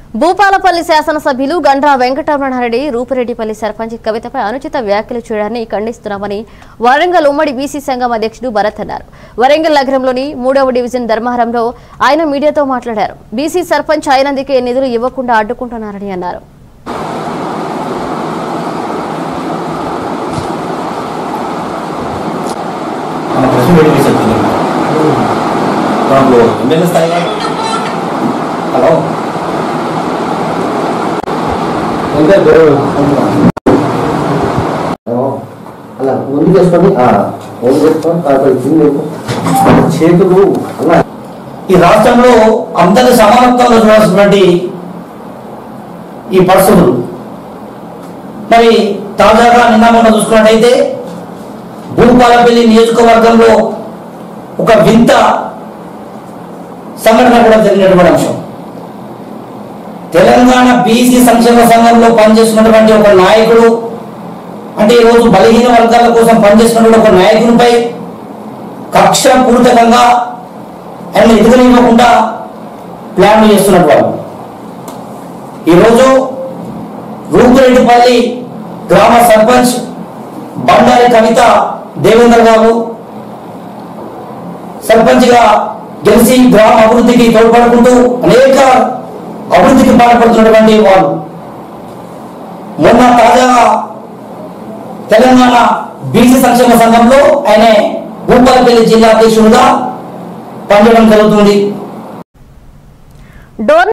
భూపాలపల్లి శాసనసభ్యులు గండ్రా వెంకటరమణారెడ్డి రూపురెడ్డిపల్లి సర్పంచ్ కవితపై అనుచిత వ్యాఖ్యలు చేయడాన్ని ఖండిస్తున్నామని వరంగల్ ఉమ్మడి బీసీ సంఘం అధ్యక్షుడు భరత్ అన్నారు వరంగల్ నగరంలోని మూడవ డివిజన్ ధర్మవరంలో ఆయన మీడియాతో మాట్లాడారు బీసీ సర్పంచ్ అయినందుకే నిధులు ఇవ్వకుండా అడ్డుకుంటున్నారని అన్నారు మన ప్రశ్న పెట్టి వేసేది దాంట్లో ఎమ్మెల్యే స్థాయి హలో ఇంకా గొడవ అలా ముందు చేసుకొని ముందు చేసుకొని తర్వాత కింద చేతులు అలా ఈ రాష్ట్రంలో అందరి సమానత్వంలో చూడాల్సినటువంటి ఈ పరిస్థితులు మరి తాజాగా నిన్న మొన్న చూసుకున్నట్టయితే భూపాలపల్లి నియోజకవర్గంలో ఒక వింత సంఘటన కూడా జరిగినటువంటి అంశం తెలంగాణ బీసీ సంక్షేమ సంఘంలో పనిచేస్తున్నటువంటి ఒక నాయకుడు అంటే ఈరోజు బలహీన వర్గాల కోసం పనిచేస్తున్నటువంటి ఒక నాయకునిపై కక్ష పూరితకంగా ఆయన ఎదుగునివ్వకుండా ప్లాన్లు చేస్తున్నట్టు వాళ్ళు ఈరోజు రూపురెడ్డిపల్లి గ్రామ సర్పంచ్ బండారి కవిత దేవేంద్ర గారు సర్పంచ్గా గెలిచి గ్రామ అభివృద్ధికి తోడ్పడుకుంటూ అనేక అభివృద్ధికి పాల్పడుతున్నటువంటి వాళ్ళు మొన్న తాజాగా తెలంగాణ బీసీ సంక్షేమ సంఘంలో ఆయన భూపాలపల్లి జిల్లా అధ్యక్షుడుగా పనిచేయడం జరుగుతుంది డోర్